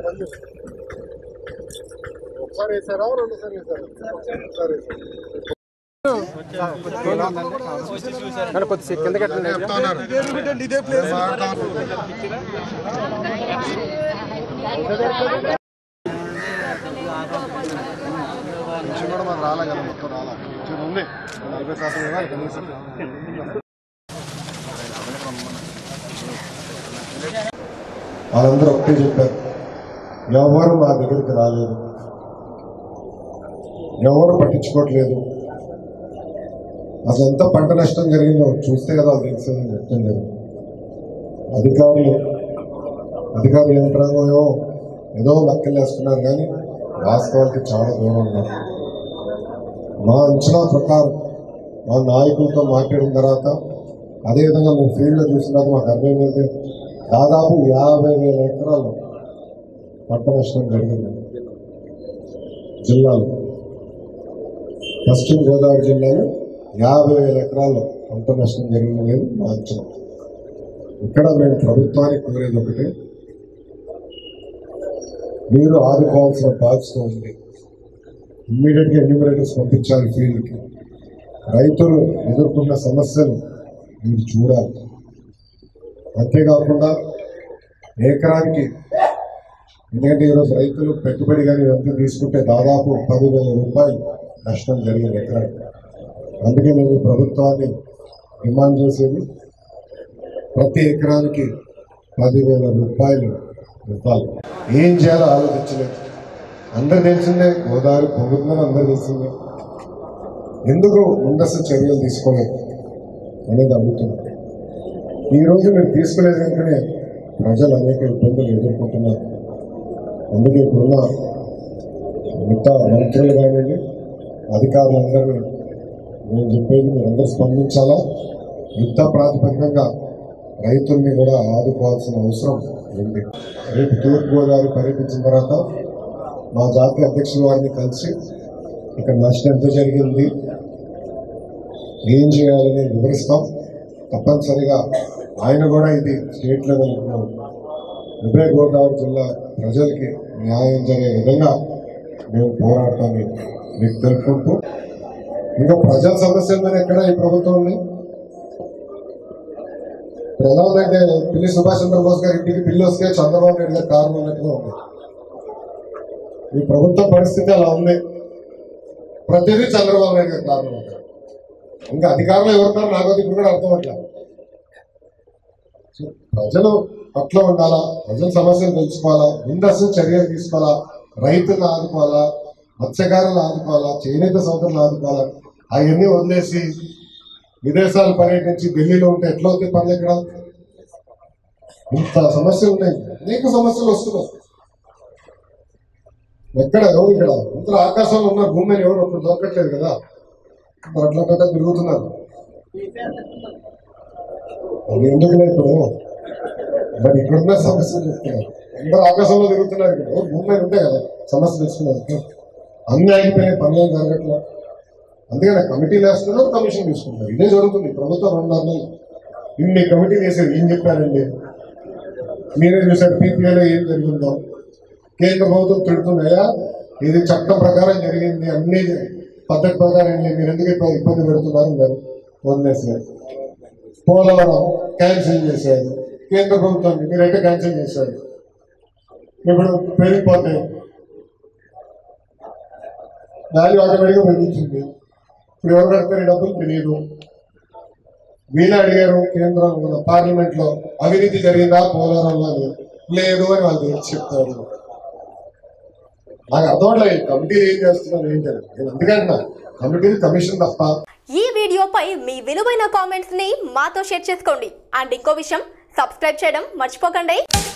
ఒకసారి వేసారా రెండుసారి వేసారా ఒకసారి కొద్దిసేపు కిందకి చెప్తున్నారు ఇదే ప్లేస్ కొంచెం కూడా మాకు రాలే కదా మొత్తం రాలా కొంచెం ఉంది నలభై శాతం ఇవ్వాలి కనీసం వాళ్ళందరూ ఒకటే చెప్పారు ఎవరు మా దగ్గరికి రాలేదు ఎవరు పట్టించుకోవట్లేదు అసలు ఎంత పంట నష్టం జరిగిందో చూస్తే కదా వాళ్ళు తెలిసిందని చెప్తాం లేదు అధికారులు అధికార యంత్రాంగం ఏమో ఏదో లెక్కలేస్తున్నారు కానీ వాస్తవానికి చాలా దూరం ఉన్నారు మా అంచనా ప్రకారం మా నాయకులతో మాట్లాడిన తర్వాత అదేవిధంగా మేము ఫీల్డ్లో చూసినాక మాకు అర్థమైందంటే దాదాపు యాభై వేల ఎకరాలు పంట నష్టం జరిగింది జిల్లాలో పశ్చిమ గోదావరి జిల్లాలో యాభై వేల ఎకరాల్లో పంట నష్టం జరిగిందనేది మా అంచనా ఇక్కడ మేము ప్రభుత్వానికి కోరేది ఒకటే మీరు ఆదుకోవాల్సిన బాధ్యత ఉంది ఇమ్మీడియట్గా ఎన్యూమరేటర్స్ పంపించాలి ఫీల్డ్కి రైతులు ఎదుర్కొన్న సమస్యలు మీరు చూడాలి అంతేకాకుండా ఎకరానికి ఎందుకంటే ఈరోజు రైతులు పెట్టుబడి కానీ ఎంత తీసుకుంటే దాదాపు పదివేల రూపాయలు నష్టం జరిగింది ఎకరానికి అందుకే నేను ఈ ప్రభుత్వాన్ని డిమాండ్ చేసేది ప్రతి ఎకరానికి పదివేల రూపాయలు ఇవ్వాలి ఏం చేయాలో ఆలోచించలేదు అందరు తెలిసిందే గోదావరి పొందుతుందని అందరు తెలిసిందే ఎందుకు ముందస్తు చర్యలు తీసుకోలేదు అనేది అడుగుతుంది ఈ రోజు మీరు తీసుకోలేదు కనుకనే ప్రజలు అనేక ఇబ్బందులు ఎదుర్కొంటున్నారు అందుకే ఇప్పుడున్న మిగతా మంత్రులు కానివ్వండి అధికారులందరినీ నేను చెప్పేది మీరు అందరూ స్పందించాలా యుద్ధ ప్రాతిపదికంగా రైతుల్ని కూడా ఆదుకోవాల్సిన అవసరం ఉంది రేపు తూర్పుగోదావరి పర్యటించిన తర్వాత మా జాతీయ అధ్యక్షుల వారిని కలిసి ఇక్కడ నష్టం ఎంత జరిగింది ఏం చేయాలని వివరిస్తాం తప్పనిసరిగా ఆయన కూడా ఇది స్టేట్ లెవెల్ ఉభయ గోదావరి జిల్లా ప్రజలకి న్యాయం జరిగే విధంగా మేము పోరాడతామని మీకు తెలుపుకుంటూ ఇంకా ప్రజల సమస్యల మీద ఎక్కడ ఈ ప్రభుత్వం ఉంది ఇప్పుడు ఎలా ఉందంటే పిల్లి సుభాష్ చంద్రబోస్ గారి ఇంటికి పిల్లి వస్తే చంద్రబాబు నాయుడు గారు కారణం ఉన్నట్టుగా ఉంది ఈ ప్రభుత్వ పరిస్థితి అలా ఉంది ప్రతిదీ చంద్రబాబు నాయుడు గారి కారణం ఉంటారు ఇంకా అధికారంలో ఎవరున్నారు నాకు ఇప్పుడు కూడా అర్థం అట్లా సో ప్రజలు పట్ల ఉండాలా ప్రజల సమస్యలు తెలుసుకోవాలా ముందస్తు చర్యలు తీసుకోవాలా రైతులను ఆదుకోవాలా మత్స్యకారులను ఆదుకోవాలా చేనేత సోదరులు ఆదుకోవాలా అవన్నీ వదిలేసి విదేశాలు పర్యటించి ఢిల్లీలో ఉంటే ఎట్లా అవుతాయి పనులు ఇక్కడ ఇంత సమస్యలు ఉన్నాయి అనేక సమస్యలు వస్తున్నాయి ఎక్కడ ఎవరు ఇక్కడ ఇంత ఆకాశంలో ఉన్న భూమి మీద ఎవరు ఒకరు దొరకట్లేదు కదా మరి అట్లా అట్లా తిరుగుతున్నారు అది ఎందుకులే ఇప్పుడు మరి ఇక్కడున్న సమస్యలు చెప్తున్నారు అందరూ ఆకాశంలో తిరుగుతున్నారు ఇక్కడ ఎవరు భూమి మీద ఉంటాయి కదా సమస్య తెలుసుకున్నారు అన్ని ఆగిపోయినాయి పనులు ఏం జరగట్లా అందుకని కమిటీలు వేస్తున్నారు కమిషన్ తీసుకుంటారు ఇదే జరుగుతుంది ప్రభుత్వం రెండు నెలలు ఇన్ని కమిటీలు వేసేది ఏం చెప్పారండి మీరే చూసారు పీపీఏలో ఏం జరిగిందో కేంద్ర ప్రభుత్వం తిడుతున్నాయా ఇది చట్టం ప్రకారం జరిగింది అన్ని పద్ధతి ప్రకారం జరిగింది. మీరు ఎందుకు ఇప్పుడు ఇబ్బంది పెడుతున్నారు అన్నారు వదిలేసారు పోలవరం క్యాన్సిల్ చేశారు కేంద్ర ప్రభుత్వం మీరైతే క్యాన్సిల్ చేశారు ఇప్పుడు పెరిగిపోతాయి వాల్యూ ఆటోమేటిక్గా పెరుగుతుంది ఇప్పుడు ఎవరు కడతారు ఈ డబ్బులు తెలియదు వీళ్ళు అడిగారు కేంద్రం మన పార్లమెంట్ లో అవినీతి జరిగిందా పోలవరంలో అని. లేదు అని వాళ్ళు తెచ్చి చెప్తారు నాకు అర్థం లేదు కమిటీ ఏం చేస్తున్నారు ఏం తెలియదు నేను అందుకంటున్నా కమిటీ కమిషన్ తప్ప ఈ వీడియోపై మీ విలువైన కామెంట్స్ ని మాతో షేర్ చేసుకోండి అండ్ ఇంకో విషయం సబ్స్క్రైబ్ చేయడం మర్చిపోకండి